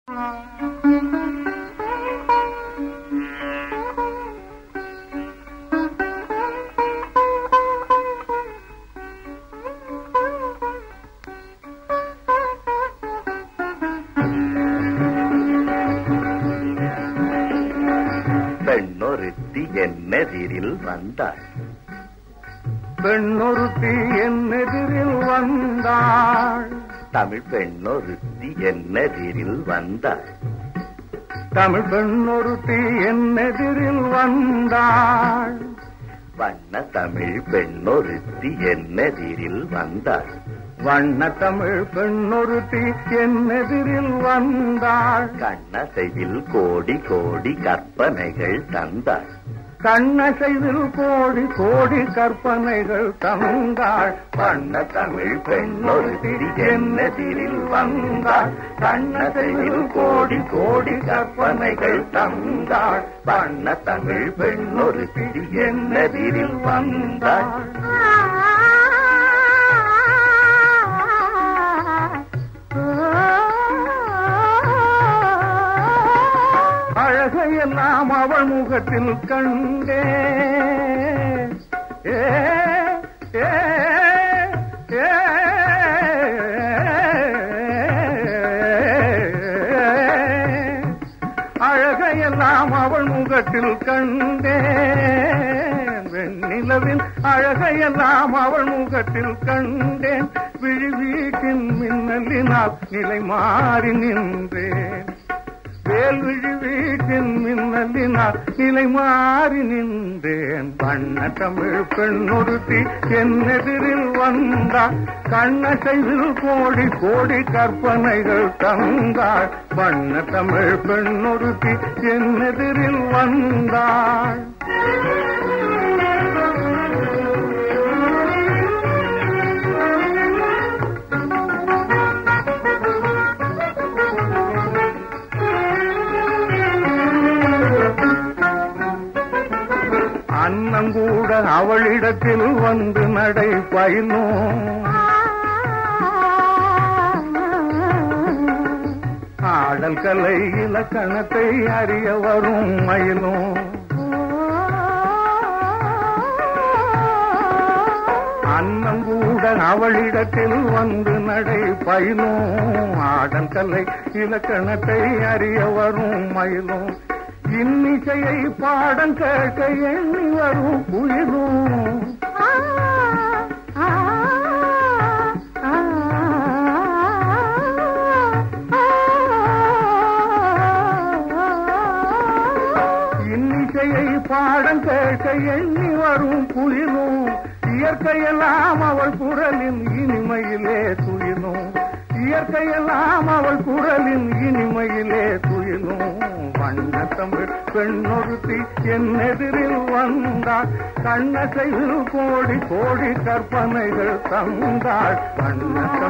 பெண்ணொருத்தி என்னெதிரில் வந்தாள் பெண்ணொருத்தி என்னெதிரில் வந்தாள் தமிழ் பெண்ணொருத்தி என்னெதிரில் வந்தாள் தமிழ் பெண்ணொருத்தி என்னெதிரில் வந்தாள் வண்ண தமிழ் பெண்ணொருத்தி என்னெதிரில் வந்தாள் வண்ண தமிழ் பெண்ணொருத்தி என்னெதிரில் வந்தாள் கண்ணசைவில் கோடி கோடி கற்பனைகள் தந்தாள் கண்ணசைவில் கோடி கோடி கற்பனைகள் தந்தாள் வண்ண தமிழ் பெண்ணொருத்தி என்னெதிரில் வந்தாள் கண்ணசைவில் கோடி கோடி கற்பனைகள் தந்தாள் வண்ண தமிழ் பெண்ணொருத்தி என்னெதிரில் வந்தாள் அழகையெல்லாம் அவள் முகத்தில் கண்டே ஏ, ஏ, ஏ, அழகையெல்லாம் அவள் முகத்தில் கண்டேன் வெண்ணிலவின் அழகையெல்லாம் அவள் முகத்தில் கண்டேன் விழி வீட்டின் மின்னலினால் நிலை மாறி நின்றேன் வேல்விழி வீட்டின் மின்னலினால் நிலை மாறி நின்றேன் வண்ண தமிழ் பெண்ணொருத்தி என்னெதிரில் வந்தாள் கண்ணசைவில் கோடி கோடி கற்பனைகள் தந்தாள் வண்ண தமிழ் பெண்ணொருத்தி என்னெதிரில் வந்தாள் அன்னம் கூட அவளிடத்தில் வந்து நடை பயிலும் ஆடல் கலை இலக்கணத்தை அறிய வரும் மயிலும் அன்னம் கூட அவளிடத்தில் வந்து நடை பயிலும் ஆடல் கலை இலக்கணத்தை அறிய வரும் மயிலும் இன்னிசையை பாடம் கேட்க எண்ணி வரும் குயிலும் இன்னிசையை பாடம் கேட்க எண்ணி வரும் குயிலும் இயற்கையெல்லாம் அவள் குரலின் இனிமையிலே துயிலும் இயற்கையெல்லாம் அவள் குரலின் இனிமையிலே துயிலும் வண்ண தமிழ் பெண்ணொருத்தி என்னெதிரில் வந்தாள் கண்ணசைவில் கோடி கோடி கற்பனைகள் தந்தாள் வண்ண